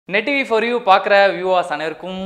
Net TV for you பார்க்குற viewers அனைவருக்கும்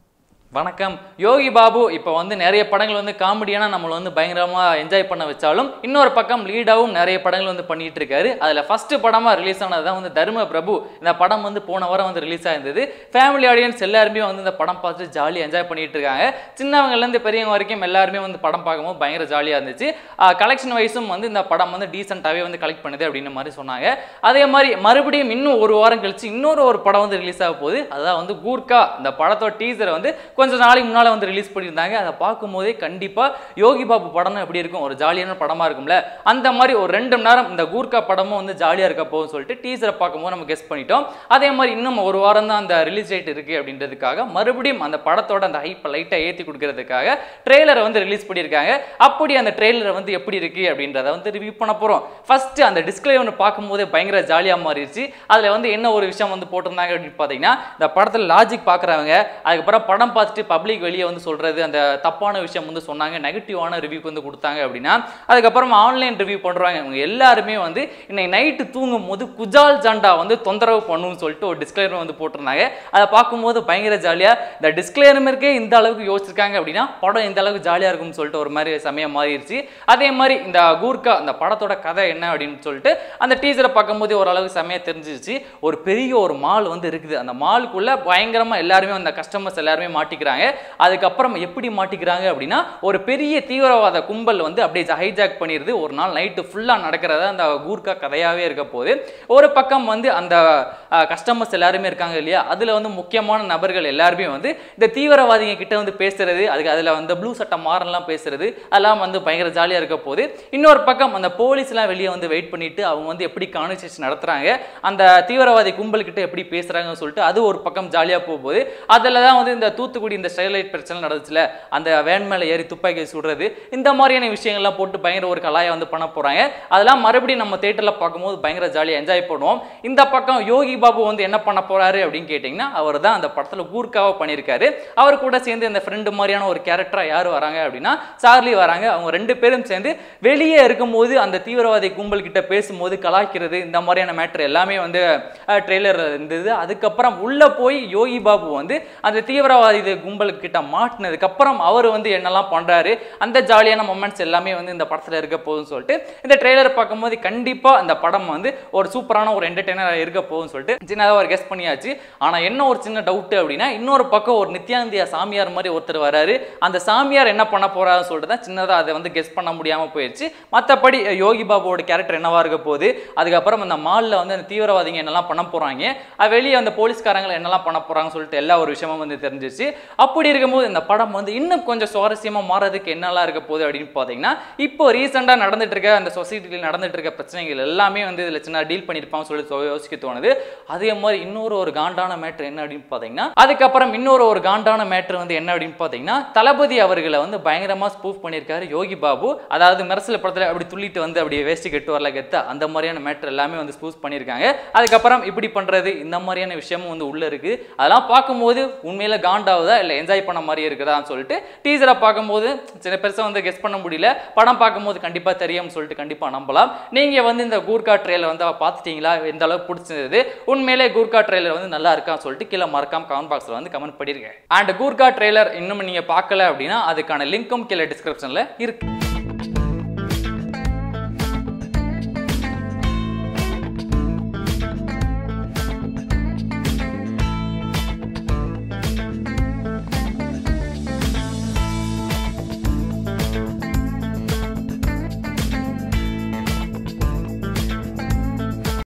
வணக்கம் யோகி பாபு இப்போ வந்து நிறைய படங்கள் வந்து காமெடியான நம்மளை வந்து பயங்கரமாக என்ஜாய் பண்ண வச்சாலும் இன்னொரு பக்கம் லீடாகவும் நிறைய படங்கள் வந்து பண்ணிட்டு இருக்காரு அதில் ஃபர்ஸ்ட் படமாக ரிலீஸ் ஆனது தான் வந்து தர்ம பிரபு இந்த படம் வந்து போன வாரம் வந்து ரிலீஸ் ஆயிருந்தது ஃபேமிலி ஆடியன்ஸ் எல்லாருமே வந்து இந்த படம் பார்த்துட்டு ஜாலியாக என்ஜாய் பண்ணிட்டு இருக்காங்க சின்னவங்கலேருந்து பெரியவங்க வரைக்கும் எல்லாருமே வந்து படம் பார்க்கும்போது பயங்கர ஜாலியாக இருந்துச்சு கலெக்ஷன் வைஸும் வந்து இந்த படம் வந்து டீசெண்டாகவே வந்து கலெக்ட் பண்ணுது அப்படின்னு மாதிரி சொன்னாங்க அதே மாதிரி மறுபடியும் இன்னும் ஒரு வாரம் கழிச்சு இன்னொரு ஒரு படம் வந்து ரிலீஸ் ஆக போகுது அதான் வந்து கூர்க்கா இந்த படத்தோட டீசரை வந்து கொஞ்ச நாளைக்கு முன்னால் வந்து ரிலீஸ் பண்ணியிருந்தாங்க அதை பார்க்கும்போதே கண்டிப்பாக யோகி பாபு படம்னா எப்படி இருக்கும் ஒரு ஜாலியான படமாக இருக்கும்ல அந்த மாதிரி ஒரு ரெண்டு மணி நேரம் இந்த கூர்க்கா படமும் வந்து ஜாலியாக இருக்க போகும்னு சொல்லிட்டு டீசரை பார்க்கும்போது நம்ம கெஸ் பண்ணிட்டோம் அதே மாதிரி இன்னும் ஒரு வாரம் தான் அந்த ரிலீஸ் டேட் இருக்குது அப்படின்றதுக்காக மறுபடியும் அந்த படத்தோட அந்த ஹைப்பை லைட்டாக ஏற்றி கொடுக்கறதுக்காக ட்ரெய்லரை வந்து ரிலீஸ் பண்ணியிருக்காங்க அப்படி அந்த ட்ரெய்லரை வந்து எப்படி இருக்குது அப்படின்றத வந்து ரிவ்யூ பண்ண போகிறோம் ஃபஸ்ட்டு அந்த டிஸ்பிளே ஒன்று பார்க்கும்போதே பயங்கர ஜாலியாக மாறிடுச்சு அதில் வந்து என்ன ஒரு விஷயம் வந்து போட்டிருந்தாங்க அப்படின்னு பார்த்தீங்கன்னா இந்த படத்தில் லாஜிக் பார்க்குறவங்க அதுக்கப்புறம் படம் பார்த்துட்டு பப்ளிக் வெளியே வந்து சொல்கிறது அந்த தப்பான விஷயம் வந்து சொன்னாங்க நெகட்டிவான ரிவ்யூக்கு வந்து கொடுத்தாங்க அப்படின்னா அதுக்கப்புறம் ஆன்லைன் ரிவ்யூ பண்ணுறாங்க இவங்க எல்லாருமே வந்து இன்னைக்கு நைட்டு தூங்கும் போது குஜால் ஜாண்டா வந்து தொந்தரவு பண்ணுன்னு சொல்லிட்டு ஒரு டிஸ்க்ளைமர் வந்து போட்டிருந்தாங்க அதை பார்க்கும்போது பயங்கர ஜாலியாக இந்த டிஸ்க்ளைமருக்கே இந்த அளவுக்கு யோசிச்சிருக்காங்க அப்படின்னா படம் இந்த அளவுக்கு ஜாலியாக இருக்கும்னு சொல்லிட்டு ஒரு மாதிரி சமயம் மாறிடுச்சு அதே மாதிரி இந்த கூர்க்கா அந்த படத்தோட கதை என்ன அப்படின்னு சொல்லிட்டு அந்த டீசரை பார்க்கும்போது ஓரளவுக்கு செமையாக தெரிஞ்சிருச்சு ஒரு பெரிய ஒரு மால் வந்து இருக்குது அந்த மாலுக்குள்ள பயங்கரமாக எல்லாருமே அந்த கஸ்டமர்ஸ் எல்லாருமே மாட்டிக்கிறாங்க அதுக்கப்புறம் எப்படி மாட்டிக்கிறாங்க அப்படின்னா ஒரு பெரிய தீவிரவாத கும்பல் வந்து அப்படியே ஹைஜாக் பண்ணிடுது ஒரு நாள் நைட்டு ஃபுல்லாக நடக்கிறத அந்த கூர்க்கா கதையாகவே இருக்க போது ஒரு பக்கம் வந்து அந்த கஸ்டமர்ஸ் எல்லாருமே இருக்காங்க இல்லையா அதில் வந்து முக்கியமான நபர்கள் எல்லாருமே வந்து இந்த தீவிரவாதிங்க கிட்ட வந்து பேசுறது அதுக்கு அதில் வந்து ப்ளூ சட்டை மாறலாம் பேசுறது அதெல்லாம் வந்து பயங்கர ஜாலியாக இருக்க போது இன்னொரு பக்கம் அந்த போலீஸ்லாம் வெளியே வந்து வெயிட் பண்ணிட்டு அவங்க வந்து எப்படி கான்வர்சேஷன் நடத்துறாங்க அந்த தீவிரவாதி கும்பல் கிட்ட எப்படி பேசுறாங்கன்னு சொல்லிட்டு அது ஒரு பக்கம் ஜாலியாக போகும்போது அதில் தான் வந்து இந்த தூத்துக்குடி இந்த ஸ்டைலைட் பிரச்சனை நடந்துச்சுல அந்த வேன் மேலே ஏறி துப்பாக்கி சுடுறது இந்த மாதிரியான விஷயங்கள்லாம் போட்டு பயங்கர ஒரு கலாயை வந்து பண்ண போறாங்க அதெல்லாம் மறுபடியும் நம்ம தேட்டரில் பார்க்கும்போது பயங்கர ஜாலியாக என்ஜாய் பண்ணுவோம் இந்த பக்கம் யோகி பாபு வந்து என்ன பண்ண போறாரு அப்படின்னு கேட்டிங்கன்னா அவர் தான் அந்த படத்தில் கூர்க்காவாக பண்ணியிருக்காரு அவர் கூட சேர்ந்து இந்த ஃப்ரெண்டு மாதிரியான ஒரு கேரக்டராக யார் வராங்க அப்படின்னா சார்லி வராங்க அவங்க ரெண்டு பேரும் சேர்ந்து வெளியே இருக்கும்போது அந்த தீவிரவாதி கும்பல் கிட்ட பேசும்போது கலாய்க்கிறது இந்த மாதிரியான மேட்ரு எல்லாமே வந்து ட்ரெய்லர் இருந்தது அதுக்கப்புறம் உள்ள போய் யோகி பாபு வந்து அந்த தீவிரவாதி கும்பல் கிட்ட மாட்டினதுக்கு அப்புறம் அவர் வந்து என்னெல்லாம் பண்றாரு அந்த ஜாலியான மொமெண்ட்ஸ் எல்லாமே வந்து இந்த படத்துல இருக்க போகுதுன்னு சொல்லிட்டு இந்த ட்ரெய்லர் பார்க்கும்போது கண்டிப்பா அந்த படம் வந்து ஒரு சூப்பரான ஒரு என்டர்டைனர் இருக்க போகுதுன்னு சொல்லிட்டு சின்னதாக ஒரு கெஸ் பண்ணியாச்சு ஆனா என்ன ஒரு சின்ன டவுட் அப்படின்னா இன்னொரு பக்கம் ஒரு நித்யானந்தியா சாமியார் மாதிரி ஒருத்தர் வராரு அந்த சாமியார் என்ன பண்ண போறாருன்னு சொல்லிட்டு தான் சின்னதாக அதை வந்து கெஸ் பண்ண முடியாம போயிடுச்சு மற்றபடி யோகி பாபுவோட கேரக்டர் என்னவா இருக்க போகுது அதுக்கப்புறம் அந்த மாலில் வந்து அந்த தீவிரவாதிங்க என்னெல்லாம் பண்ண போறாங்க அது வெளியே அந்த போலீஸ்காரங்களை என்னெல்லாம் பண்ண போறாங்கன்னு சொல்லிட்டு எல்லா ஒரு விஷயமும் வந்து தெரிஞ்சிச்சு அப்படி இருக்கும்போது இந்த படம் வந்து இன்னும் கொஞ்சம் சுவாரஸ்யமா மாறதுக்கு என்னெல்லாம் இருக்க போகுது அப்படின்னு பார்த்தீங்கன்னா இப்போ ரீசெண்டாக நடந்துட்டு இருக்க அந்த சொசைட்டியில் நடந்துட்டு இருக்க பிரச்சனைகள் எல்லாமே வந்து இதில் சின்ன டீல் பண்ணியிருப்பாங்கன்னு சொல்லி சொ- யோசிக்க தோணுது அதே மாதிரி இன்னொரு ஒரு காண்டான மேட்ரு என்ன அப்படின்னு பார்த்தீங்கன்னா அதுக்கப்புறம் இன்னொரு ஒரு காண்டான மேட்ரு வந்து என்ன அப்படின்னு பார்த்தீங்கன்னா தளபதி அவர்களை வந்து பயங்கரமாக ஸ்பூஃப் பண்ணியிருக்காரு யோகி பாபு அதாவது மெரசல் படத்தில் அப்படி துள்ளிட்டு வந்து அப்படியே வேஸ்ட் கெட்டு வரல கெத்த அந்த மாதிரியான மேட்ரு எல்லாமே வந்து ஸ்பூஸ் பண்ணியிருக்காங்க அதுக்கப்புறம் இப்படி பண்ணுறது இந்த மாதிரியான விஷயமும் வந்து உள்ளே இருக்குது அதெல்லாம் பார்க்கும்போது உண்மையில காண்டாவுதா இல்லை என்ஜாய் பண்ண மாதிரி இருக்குதான்னு சொல்லிட்டு டீசரை பார்க்கும்போது சில பெருசாக வந்து கெஸ் பண்ண முடியல படம் பார்க்கும்போது கண்டிப்பாக தெரியும்னு சொல்லிட்டு கண்டிப்பாக நம்பலாம் நீங்கள் வந்து இந்த கூர்க்கா ட்ரெயிலர் வந்து பார்த்துட்டீங்களா எந்த அளவுக்கு பிடிச்சிருந்தது உண்மையிலே கூர்க்கா ட்ரெயிலர் வந்து நல்லா இருக்கான்னு சொல்லிட்டு கீழே மறக்காம கமெண்ட் பாக்ஸில் வந்து கமெண்ட் பண்ணிருக்கேன் அண்ட் கூர்க்கா ட்ரெய்லர் இன்னும் நீங்கள் பார்க்கல அப்படின்னா அதுக்கான லிங்க்கும் கீழே டிஸ்கிரிப்ஷனில் இருக்கு